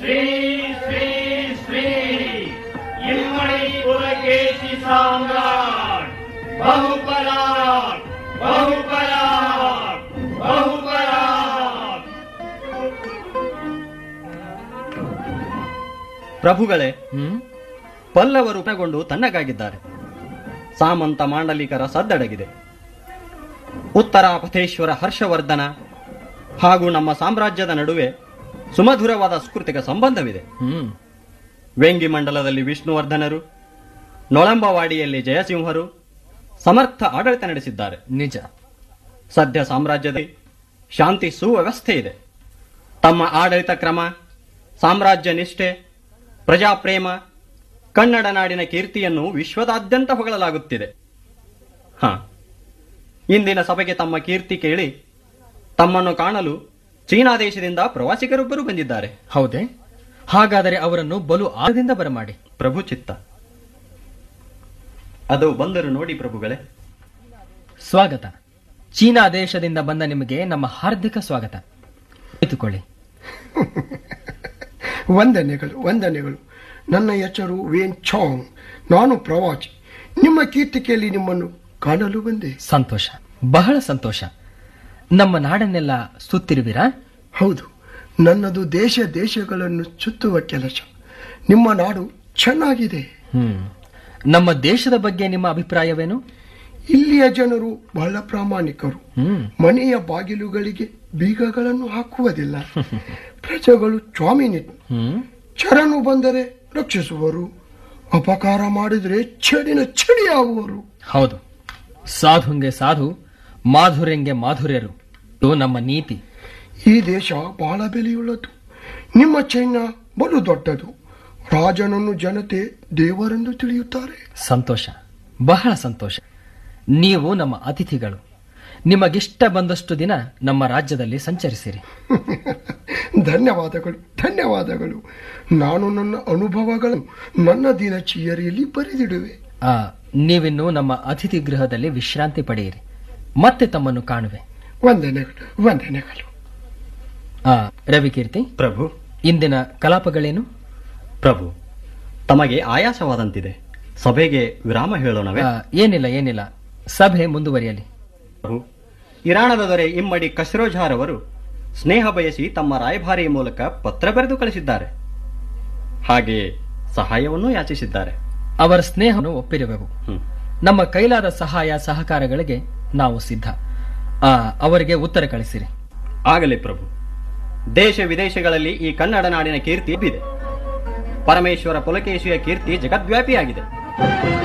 ಶ್ರೀ ಶ್ರೀ ಶ್ರೀ ಇಮ್ಮಡಿ ಪುಲಕೇಶಿ ಸಾಮ್ರಾಟ್ ಬಹುಪರಾಕ್ ಬಹುಪರಾಕ್ ಬಹುಪರಾಕ್ ಪ್ರಭುಗಳೇ ಹ್ಮ್ ಪಲ್ಲವರು ಪುನಗೊಂಡು ತಣ್ಣಗಾಗಿದ್ದಾರೆ ಸಾಮಂತ ಮಾಂಡಲಿಕರ ಸದ್ದಡಗಿದೆ ಉತ್ತರಾಪಥೇಶ್ವರ ಹರ್ಷವರ್ಧನ ಹಾಗೂ ನಮ್ಮ ಸಾಮ್ರಾಜ್ಯದ ನಡುವೆ ಸುಮಧುರವಾದ ಸಾಂಸ್ಕೃತಿಕ ಸಂಬಂಧವಿದೆ ಹ್ಮ್ ವೆಂಗಿ ಮಂಡಲದಲ್ಲಿ ವಿಷ್ಣುವರ್ಧನರು ನೊಳಂಬವಾಡಿಯಲ್ಲಿ ಜಯಸಿಂಹರು ಸಮರ್ಥ ಆಡಳಿತ ನಡೆಸಿದ್ದಾರೆ ನಿಜ ಸದ್ಯ ಸಾಮ್ರಾಜ್ಯದಲ್ಲಿ ಶಾಂತಿ ಸುವ್ಯವಸ್ಥೆ ಇದೆ ತಮ್ಮ ಆಡಳಿತ ಕ್ರಮ ಸಾಮ್ರಾಜ್ಯ ನಿಷ್ಠೆ ಪ್ರಜಾಪ್ರೇಮ ಕನ್ನಡ ನಾಡಿನ ಕೀರ್ತಿಯನ್ನು ವಿಶ್ವದಾದ್ಯಂತ ಹೊಗಳಲಾಗುತ್ತಿದೆ ಹ ಇಂದಿನ ಸಭೆಗೆ ತಮ್ಮ ಕೀರ್ತಿ ಕೇಳಿ ತಮ್ಮನ್ನು ಕಾಣಲು ಚೀನಾ ದೇಶದಿಂದ ಪ್ರವಾಸಿಗರೊಬ್ಬರು ಬಂದಿದ್ದಾರೆ ಹೌದೇ ಹಾಗಾದರೆ ಅವರನ್ನು ಬಲು ಆದದಿಂದ ಬರಮಾಡಿ ಪ್ರಭು ಚಿತ್ತ ಅದು ಬಂದರು ನೋಡಿ ಪ್ರಭುಗಳೇ ಸ್ವಾಗತ ಚೀನಾ ದೇಶದಿಂದ ಬಂದ ನಿಮಗೆ ನಮ್ಮ ಹಾರ್ದಿಕ ಸ್ವಾಗತ ಕುಳಿತುಕೊಳ್ಳಿ ವಂದನೆಗಳು ವಂದನೆಗಳು ನನ್ನ ಹೆಸರು ವೇನ್ ಚಾಂಗ್ ನಾನು ಪ್ರವಾಸಿ ನಿಮ್ಮ ಕೀರ್ತಿಕೆಯಲ್ಲಿ ನಿಮ್ಮನ್ನು ಕಾಣಲು ಬಂದೆ ಸಂತೋಷ ಬಹಳ ಸಂತೋಷ ನಮ್ಮ ನಾಡನ್ನೆಲ್ಲ ಸುತ್ತಿರುವಿರಾ ಹೌದು ನನ್ನದು ದೇಶ ದೇಶಗಳನ್ನು ಸುತ್ತುವ ಕೆಲಸ ನಿಮ್ಮ ನಾಡು ಚೆನ್ನಾಗಿದೆ ಹ್ಮ್ ನಮ್ಮ ದೇಶದ ಬಗ್ಗೆ ನಿಮ್ಮ ಅಭಿಪ್ರಾಯವೇನು ಇಲ್ಲಿಯ ಜನರು ಬಹಳ ಪ್ರಾಮಾಣಿಕರು ಹ್ಮ್ ಮನೆಯ ಬಾಗಿಲುಗಳಿಗೆ ಬೀಗಗಳನ್ನು ಹಾಕುವುದಿಲ್ಲ ಪ್ರಜೆಗಳು ಸ್ವಾಮಿನಿಟ್ ಹ್ಮ್ ಚರನು ಬಂದರೆ ರಕ್ಷಿಸುವರು ಅಪಕಾರ ಮಾಡಿದರೆ ಚಡಿನ ಚಡಿಯಾಗುವರು ಹೌದು ಸಾಧುಂಗೆ ಸಾಧು ಮಾಧುರ್ಯಂಗೆ ಮಾಧುರ್ಯರು ಇದು ನಮ್ಮ ನೀತಿ ಈ ದೇಶ ಬಹಳ ಬೆಲೆಯುಳ್ಳದು ನಿಮ್ಮ ಚೈನ್ಯ ಬಲು ದೊಡ್ಡದು ರಾಜನನ್ನು ಜನತೆ ದೇವರೆಂದು ತಿಳಿಯುತ್ತಾರೆ ಸಂತೋಷ ಬಹಳ ಸಂತೋಷ ನೀವು ನಮ್ಮ ಅತಿಥಿಗಳು ನಿಮಗಿಷ್ಟ ಬಂದಷ್ಟು ದಿನ ನಮ್ಮ ರಾಜ್ಯದಲ್ಲಿ ಸಂಚರಿಸಿರಿ ಧನ್ಯವಾದಗಳು ಧನ್ಯವಾದಗಳು ನಾನು ನನ್ನ ಅನುಭವಗಳನ್ನು ನನ್ನ ದಿನಚರಿಯಲ್ಲಿ ಬರೆದಿಡುವೆ ಆ, ನೀವಿನ್ನು ನಮ್ಮ ಅತಿಥಿ ಗೃಹದಲ್ಲಿ ವಿಶ್ರಾಂತಿ ಪಡೆಯಿರಿ ಮತ್ತೆ ತಮ್ಮನ್ನು ಕಾಣುವೆ ವಂದನೆಗಳು ವಂದನೆಗಳು ಆ, ರವಿಕೀರ್ತಿ ಪ್ರಭು ಇಂದಿನ ಕಲಾಪಗಳೇನು ಪ್ರಭು ತಮಗೆ ಆಯಾಸವಾದಂತಿದೆ ಸಭೆಗೆ ವಿರಾಮ ಹೇಳೋಣವೇ ಆ, ಏನಿಲ್ಲ ಏನಿಲ್ಲ ಸಭೆ ಮುಂದುವರಿಯಲಿ ಪ್ರಭು ಇರಾಣದ ದೊರೆ ಇಮ್ಮಡಿ ಕಸ್ರೋಜಾರ್ ಅವರು ಸ್ನೇಹ ಬಯಸಿ ತಮ್ಮ ರಾಯಭಾರಿ ಮೂಲಕ ಪತ್ರ ಬರೆದು ಕಳಿಸಿದ್ದಾರೆ ಹಾಗೆಯೇ ಸಹಾಯವನ್ನೂ ಯಾಚಿಸಿದ್ದಾರೆ ಅವರ ಸ್ನೇಹವನ್ನು ಒಪ್ಪಿರುವೆವು ಹ್ಮ್. ನಮ್ಮ ಕೈಲಾದ ಸಹಾಯ ಸಹಕಾರಗಳಿಗೆ ನಾವು ಸಿದ್ಧ ಆ, ಅವರಿಗೆ ಉತ್ತರ ಕಳಿಸಿರಿ ಆಗಲಿ ಪ್ರಭು ದೇಶ ವಿದೇಶಗಳಲ್ಲಿ ಈ ಕನ್ನಡ ನಾಡಿನ ಕೀರ್ತಿ ಎಬ್ಬಿದೆ ಪರಮೇಶ್ವರ ಪುಲಕೇಶಿಯ ಕೀರ್ತಿ ಜಗದ್ವ್ಯಾಪಿಯಾಗಿದೆ